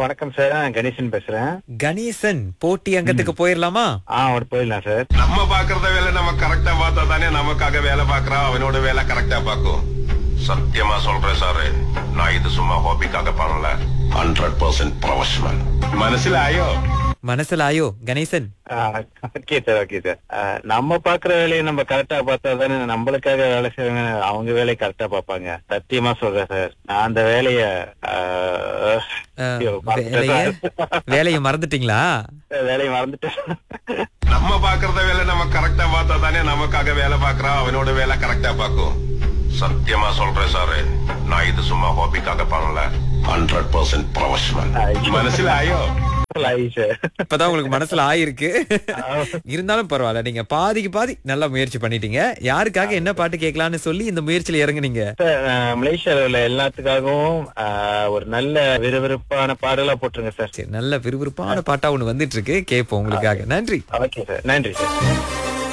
வணக்கம் சார் நான் கணேசன் பேசுறேன் கணேசன் போட்டி அங்கத்துக்கு போயிடலாமா ஆ ஒரு போயிடலாம் சார் நம்ம பாக்குறத வேலை நம்ம கரெக்டா பார்த்தா தானே நமக்காக வேலை பாக்குறான் அவனோட வேலை கரெக்டா பாக்கும் சத்தியமா சொல்றேன் சாரு நான் இது சும்மா ஹாபிக்காக பண்ணல ஹண்ட்ரட் பர்சன்ட் ப்ரொஃபஷனல் மனசிலாயோ மனசுல ஆயோ Ganesan okay sir okay sir நம்ம பாக்குற வேலையை நம்ம கரெக்டா பார்த்தா தானே நம்மளுக்காக வேலை செய்வாங்க அவங்க வேலையை கரெக்டா பார்ப்பாங்க சத்தியமா சொல்றேன் சார் நான் அந்த வேலைய ஆ, அஹ், ஐயோ, வேலைய வேலைய மறந்துட்டீங்களா வேலையை மறந்துட்டேன் நம்ம பாக்குறத வேலை நம்ம கரெக்டா பார்த்தா தானே நமக்காக வேலை பாக்குறான் அவனோட வேலை கரெக்டா பாக்கும் சத்தியமா சொல்றேன் சாரு நான் இது சும்மா ஹாபிக்காக பண்ணல ஹண்ட்ரட் பர்சன்ட் ப்ரொஃபஷனல் மனசிலாயோ சார் இப்பதான் உங்களுக்கு மனசுல ஆயிருக்கு இருந்தாலும் பரவாயில்ல நீங்க பாதிக்கு பாதி நல்லா முயற்சி பண்ணிட்டீங்க யாருக்காக என்ன பாட்டு கேட்கலாம்னு சொல்லி இந்த முயற்சியில இறங்குனீங்க சார் நான் மலேசியால உள்ள எல்லாத்துக்காகவும் ஆ, ஒரு நல்ல விறுவிறுப்பான பாடலா போட்டுருங்க சார் சரி நல்ல விறுவிறுப்பான பாட்டா ஒண்ணு வந்துட்டு இருக்கு கேட்போம் உங்களுக்காக நன்றி ஓகே சார் நன்றி சார்